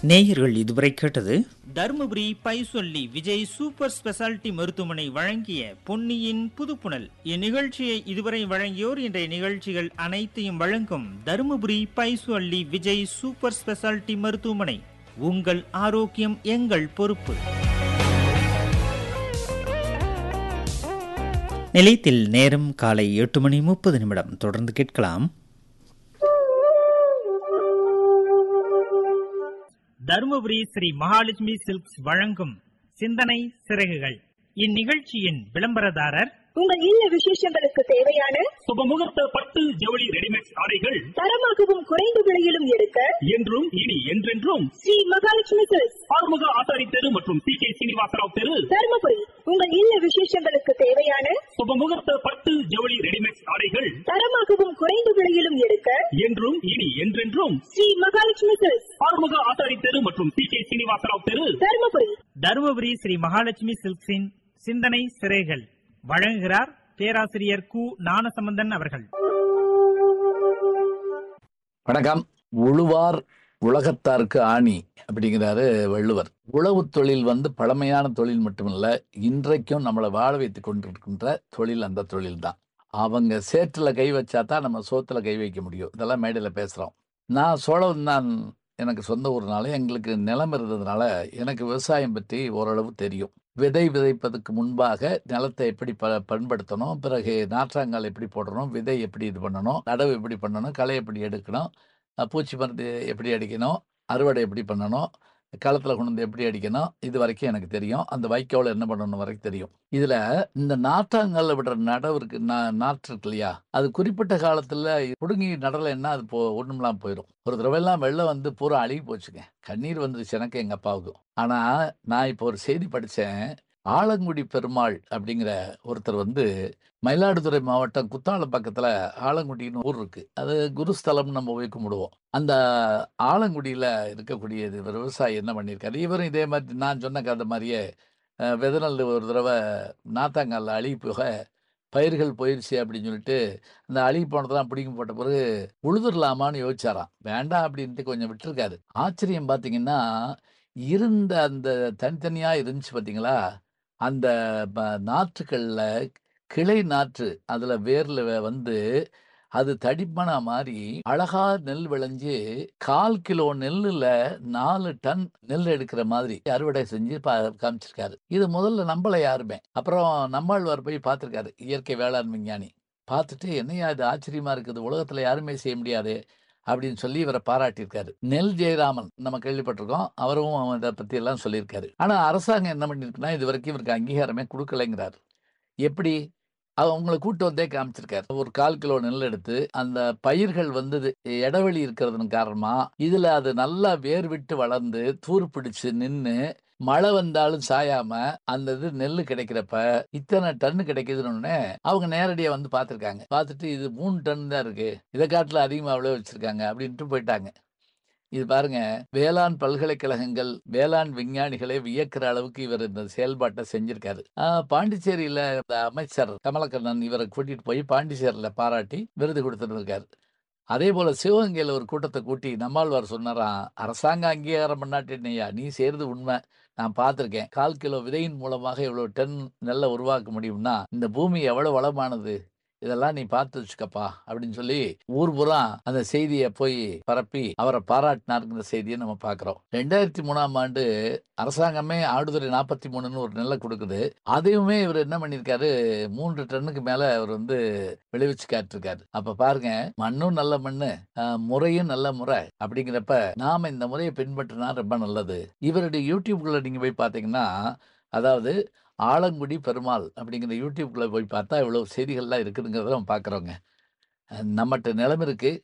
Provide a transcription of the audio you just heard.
நேயர்கள் இதுவரை கேட்டது தருமபுரி பைசொல்லி விஜய் சூப்பர் ஸ்பெஷாலிட்டி மருத்துவமனை வழங்கிய பொன்னியின் புதுப்புணல் இந்நிகழ்ச்சியை இதுவரை வழங்கியோர் இன்றைய நிகழ்ச்சிகள் அனைத்தையும் வழங்கும் தருமபுரி பைசொல்லி விஜய் சூப்பர் ஸ்பெஷாலிட்டி மருத்துவமனை உங்கள் ஆரோக்கியம் எங்கள் பொறுப்பு நிலையத்தில் நேரம் காலை எட்டு மணி முப்பது நிமிடம் தொடர்ந்து கேட்கலாம் தருமபுரி ஸ்ரீ மகாலட்சுமி சில்க்ஸ் வழங்கும் சிந்தனை சிறகுகள் இந்நிகழ்ச்சியின் விளம்பரதாரர் உங்கள் இல்ல விசேஷங்களுக்கு தேவையான சுபமுகூர்த்த பட்டு ஜவுளி ரெடிமேட் ஆடைகள் தரமாகவும் குறைந்த விலையிலும் எடுக்க என்றும் இனி என்றென்றும் ஸ்ரீ மகாலட்சுமி சில்க்ஸ் ஆறுமுக ஆசாரி தெரு மற்றும் சி கே சீனிவாசராவ் தெரு தருமபுரி உங்கள் இல்ல விசேஷங்களுக்கு தேவையான சுபமுகூர்த்த பட்டு ஜவுளி ரெடிமேட் ஆடைகள் தரமாகவும் குறைந்த விலையிலும் எடுக்க என்றும் இனி என்றென்றும் ஸ்ரீ மகாலட்சுமி சில்க்ஸ் ஆறுமுக ஆசாரி தெரு மற்றும் சி கே சீனிவாசராவ் தெரு தருமபுரி தருமபுரி ஸ்ரீ மகாலட்சுமி சில்க்ஸின் சிந்தனை சிறைகள் வழங்குகிறார் பேராசிரியர் கு ஞானசம்பந்தன் அவர்கள் வணக்கம் உழுவார் உலகத்தாருக்கு ஆணி அப்படிங்கிறாரு வள்ளுவர் உழவு தொழில் வந்து பழமையான தொழில் மட்டுமல்ல இன்றைக்கும் நம்மளை வாழ வைத்து கொண்டிருக்கின்ற தொழில் அந்த தொழில் தான் அவங்க சேற்றுல கை வச்சா தான் நம்ம சோத்துல கை வைக்க முடியும் இதெல்லாம் மேடையில் பேசுகிறோம் நான் சோழவன் தான் எனக்கு சொந்த ஊர்னால எங்களுக்கு நிலம் இருந்ததுனால எனக்கு விவசாயம் பற்றி ஓரளவு தெரியும் விதை விதைப்பதற்கு முன்பாக நிலத்தை எப்படி ப பண்படுத்தணும் பிறகு நாற்றாங்கால் எப்படி போடணும் விதை எப்படி இது பண்ணணும் நடவு எப்படி பண்ணணும் களை எப்படி எடுக்கணும் அஹ் பூச்சி மருந்து எப்படி அடிக்கணும் அறுவடை எப்படி பண்ணணும் களத்தில் கொண்டு வந்து எப்படி அடிக்கணும் இது வரைக்கும் எனக்கு தெரியும் அந்த வைக்கோல் என்ன பண்ணணும் வரைக்கும் தெரியும் இதில் இந்த நாற்றாங்கல்ல விடுற நடவு இருக்கு நா நாற்று இருக்கு இல்லையா அது குறிப்பிட்ட காலத்தில் பிடுங்கி நடலைன்னா அது போ ஒன்றும்லாம் போயிடும் ஒரு தடவைலாம் வெள்ளம் வந்து பூரா அழுகி போச்சுங்க கண்ணீர் வந்துருச்சு எனக்கு எங்கள் அப்பாவுக்கும் ஆனால் நான் இப்போ ஒரு செய்தி படித்தேன் ஆலங்குடி பெருமாள் அப்படிங்கிற ஒருத்தர் வந்து மயிலாடுதுறை மாவட்டம் குத்தாலம் பக்கத்தில் ஆலங்குடின்னு ஊர் இருக்கு அது குருஸ்தலம் நம்ம போய் கும்பிடுவோம் அந்த ஆலங்குடியில் இருக்கக்கூடிய இது விவசாயி என்ன பண்ணியிருக்காரு இவரும் இதே மாதிரி நான் சொன்ன கதை மாதிரியே அஹ், விதநெல் ஒரு தடவை நாத்தாங்காலில் அழுகி போக பயிர்கள் போயிடுச்சு அப்படின்னு சொல்லிட்டு அந்த அழுகி போனதெல்லாம் பிடிங்கி போட்ட பிறகு உழுதுடலாமான்னு யோசிச்சாராம் வேண்டாம் அப்படின்ட்டு கொஞ்சம் விட்டுருக்காரு ஆச்சரியம் பார்த்தீங்கன்னா இருந்த அந்த தனித்தனியாக இருந்துச்சு பார்த்தீங்களா அந்த ப- நாற்றுக்கள்ல கிளை நாற்று அதில் வேரில் வந்து அது தடிப்பனா மாதிரி அழகா நெல் விளைஞ்சு கால் கிலோ நெல்லுல நாலு டன் நெல் எடுக்கிற மாதிரி அறுவடை செஞ்சு பா காமிச்சிருக்காரு இது முதல்ல நம்பல யாருமே அப்புறம் நம்மாழ்வார் போய் பார்த்திருக்காரு இயற்கை வேளாண் விஞ்ஞானி பார்த்துட்டு என்னையா இது ஆச்சரியமா இருக்குது உலகத்துல யாருமே செய்ய முடியாது அப்படின்னு சொல்லி இவரை பாராட்டியிருக்காரு நெல் ஜெயராமன் நம்ம கேள்விப்பட்டிருக்கோம் அவரும் இதை பத்தி எல்லாம் சொல்லியிருக்காரு ஆனா அரசாங்கம் என்ன பண்ணிருக்குன்னா இது வரைக்கும் இவருக்கு அங்கீகாரமே கொடுக்கலைங்கிறார் எப்படி அவங்களை கூட்டு வந்தே காமிச்சிருக்காரு ஒரு கால் கிலோ நெல் எடுத்து அந்த பயிர்கள் வந்து இது இடைவெளி இருக்கிறதன் காரணமா இதுல அது நல்லா வேர் விட்டு வளர்ந்து தூர் பிடிச்சு நின்னு மழை வந்தாலும் சாயாம அந்த இது நெல் கிடைக்கிறப்ப இத்தனை டன்னு கிடைக்குதுன்னு உடனே அவங்க நேரடியா வந்து பார்த்திருக்காங்க பார்த்துட்டு இது மூணு டன் தான் இருக்கு இதை காட்டுல அதிகமா அவ்வளோ வச்சிருக்காங்க அப்படின்ட்டு போயிட்டாங்க இது பாருங்க வேளாண் பல்கலைக்கழகங்கள் வேளாண் விஞ்ஞானிகளை வியக்கிற அளவுக்கு இவர் இந்த செயல்பாட்டை செஞ்சிருக்காரு ஆஹ் பாண்டிச்சேரியில இந்த அமைச்சர் கமலக்கண்ணன் இவரை கூட்டிட்டு போய் பாண்டிச்சேரியில பாராட்டி விருது கொடுத்துருக்காரு அதே போல சிவகங்கையில ஒரு கூட்டத்தை கூட்டி நம்மாழ்வார் சொன்னாராம் அரசாங்கம் அங்கீகாரம் பண்ணாட்டேனையா நீ செய்யறது உண்மை நான் பார்த்திருக்கேன் கால் கிலோ விதையின் மூலமாக இவ்வளவு டன் நெல்லை உருவாக்க முடியும்னா இந்த பூமி எவ்வளவு வளமானது இதெல்லாம் நீ பார்த்து வச்சுக்கப்பா அப்படின்னு சொல்லி ஊர் பூரா அந்த செய்தியை போய் பரப்பி அவரை பாராட்டினாருங்கிற செய்தியை நம்ம பார்க்கிறோம் ரெண்டாயிரத்தி மூணாம் ஆண்டு அரசாங்கமே ஆடுதுறை நாற்பத்தி மூணுன்னு ஒரு நெல்லை கொடுக்குது அதையுமே இவர் என்ன பண்ணியிருக்காரு மூன்று டன்னுக்கு மேல அவர் வந்து விளைவிச்சு காட்டிருக்காரு அப்ப பாருங்க மண்ணும் நல்ல மண்ணு ஆஹ், முறையும் நல்ல முறை அப்படிங்கிறப்ப நாம இந்த முறையை பின்பற்றினா ரொம்ப நல்லது இவருடைய யூடியூப்குள்ள நீங்க போய் பார்த்தீங்கன்னா அதாவது ஆலங்குடி பெருமாள் அப்படிங்கிற யூடியூப்குள்ள போய் பார்த்தா இவ்வளவு செய்திகள்லாம் இருக்குதுங்கிறத நம்ம பார்க்குறோங்க நம்மகிட்ட நிலம் இருக்கு